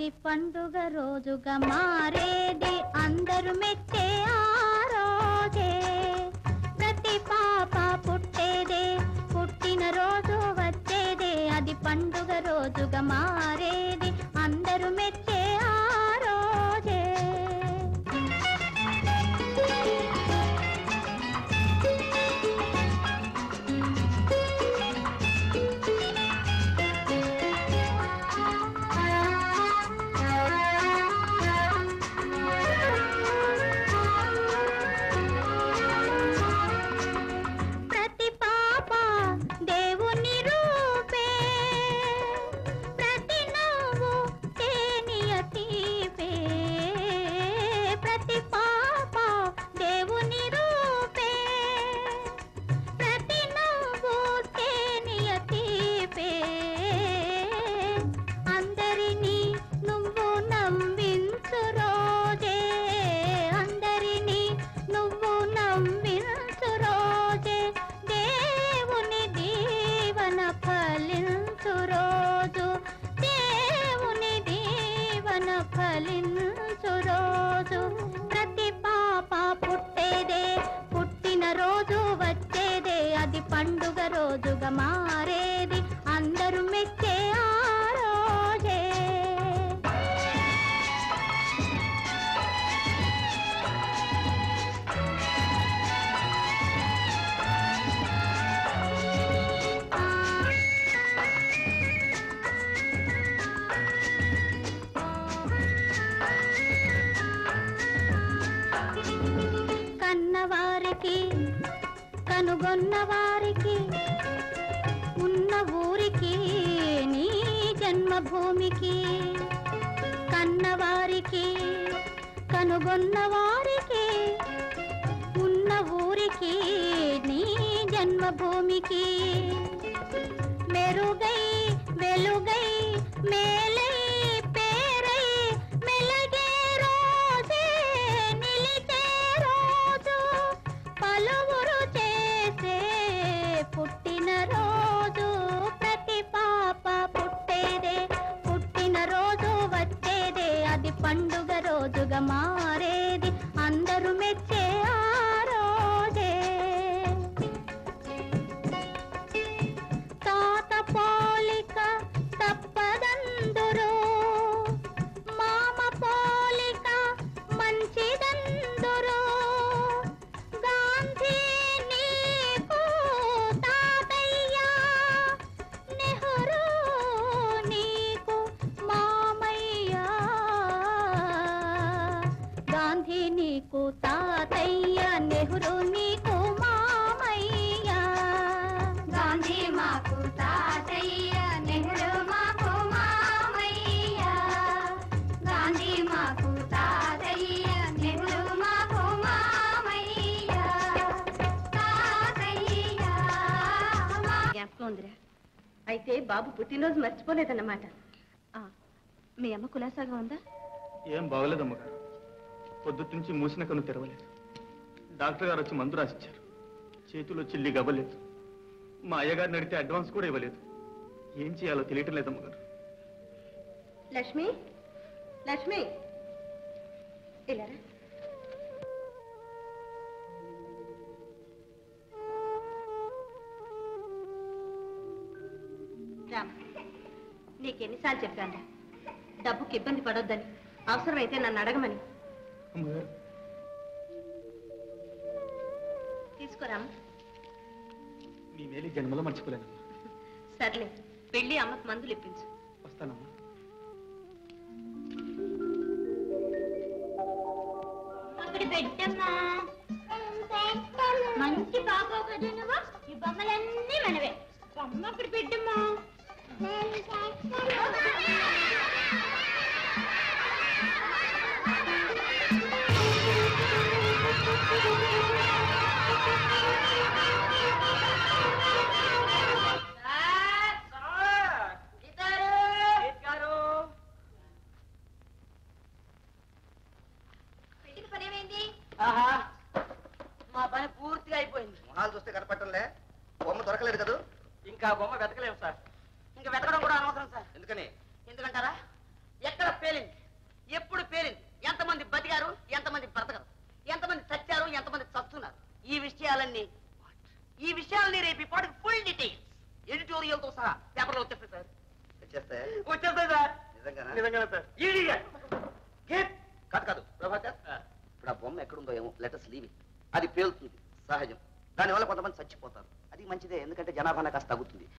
అది పండుగ రోజుగా మారేది అందరూ మెచ్చే ఆ రోజే ప్రతి పాప పుట్టేదే పుట్టిన రోజు వచ్చేదే అది పండుగ రోజుగా మారేది అందరూ మెచ్చే ఆ రోజే ప్రతి పాప దేవుని రూపే ప్రతి నవ్వు తేనియ తీపే ప్రతి పాప దేవుని రూపే ప్రతి నవ్వు తేనియ తీపే అందరినీ నువ్వు నమ్మించు రోజే అందరినీ నువ్వు నమ్మించు రోజే దేవుని దీవన ఫలించు రోజు దేవుని దీవన ఫలించు రోజు ప్రతి పాప పుట్టేదే పుట్టిన రోజు వచ్చేదే అది పండుగ రోజుగా మారేది అందరూ మెచ్చే ఆ రోజే కన్నవారికి కనుగొన్న వారికి ఉన్న ఊరికి నీ జన్మభూమికి కన్నవారికి కనుగొన్న వారికి ఉన్న ఊరికి నీ జన్మభూమికి మెరుగై వెలుగై మేలై పేరై మెలగే రోజే నిలిచే రోజు పలువురు చేసే పుట్టిన రోజు ప్రతి పాప పుట్టేదే పుట్టిన రోజు వచ్చేదే అది పండుగ రోజుగా మారేది అందరూ మెచ్చే ఆ రోజే తాత పోలిక తప్పదందురు మామ పోలిక మంచిదందురు గాంధీ నీకు తాతయ్య నెహ్రూ నీకు మామయ్య గాంధీ నీకు తాతయ్య నెహ్రూ నీకు మామయ్య గాంధీ మాకు తాతయ్య నెహ్రూ మాకు మామయ్య గాంధీ మాకు తాతయ్య నెహ్రూ మాకు మామయ్య తాతయ్య జ్ఞాపకం ఉందిరా అయితే బాబు పుట్టినరోజు మర్చిపోలేదన్నమాట ఆ, మీ అమ్మ కులాసాగా ఉందా ఏం బాగలేదు అమ్మగారు పొద్దుటి నుంచి మూసిన కన్ను తెరవలేదు డాక్టర్ గారు వచ్చి మందు రాసిచ్చారు చేతులు చిల్లి గవ్వలేదు మా అయ్యగారిని అడిగితే అడ్వాన్స్ కూడా ఇవ్వలేదు ఏం చేయాలో తెలియటం లేదు అమ్మగారు లక్ష్మి లక్ష్మి ఇలారా రామ్ నీకెన్నిసార్లు చెప్పాను డబ్బుకి ఇబ్బంది పడొద్దని అవసరమైతే నన్ను అడగమని అమ్మగారు తీసుకురామ్ మీ మేలు ఈ జన్మలో మర్చిపోలేనమ్మా సర్లే వెళ్ళి అమ్మకు మందులు ఇప్పించు వస్తానమ్మా అక్కడ పెట్టమ్మా మంచి పాప కదా నువ్వు ఈ బొమ్మలన్నీ మనవే బొమ్మ అక్కడ పెట్టమ్మా పెళ్లికి పని ఏమైంది ఆహా మా పని పూర్తిగా అయిపోయింది మొహాలు చూస్తే కనపట్టంలే బొమ్మ దొరకలేదు కదా ఇంకా బొమ్మ వెతకలేము సార్ ఇంకా వెతకడం కూడా అనవసరం సార్ ఎందుకని ఎందుకంటారా ఎక్కడ పేలింది ఎప్పుడు పేలింది ఎంతమంది బతికారు ఎంతమంది బ్రతకరు ఎంతమంది చచ్చారు ఎంతమంది చస్తున్నారు ఈ విషయాలన్నీ ఈ విషయాలన్నీ రేపు ఇప్పటికి ఫుల్ డీటెయిల్స్ ఎడిటోరియల్ తో సహా పేపర్లో వచ్చేస్తాయి సార్ వచ్చేస్తే వచ్చేస్తాయి సార్ నిజంగానా నిజంగానే సార్ ఈడీగా గెట్ కాదు కాదు ప్రభాకర్ ఇప్పుడు ఆ బొమ్మ ఎక్కడుందో ఏమో లెటర్స్ లీవ్ అది పేలుతుంది సహజం దానివల్ల కొంతమంది చచ్చిపోతారు అది మంచిదే ఎందుకంటే జనాభా కాస్త తగ్గుతుంది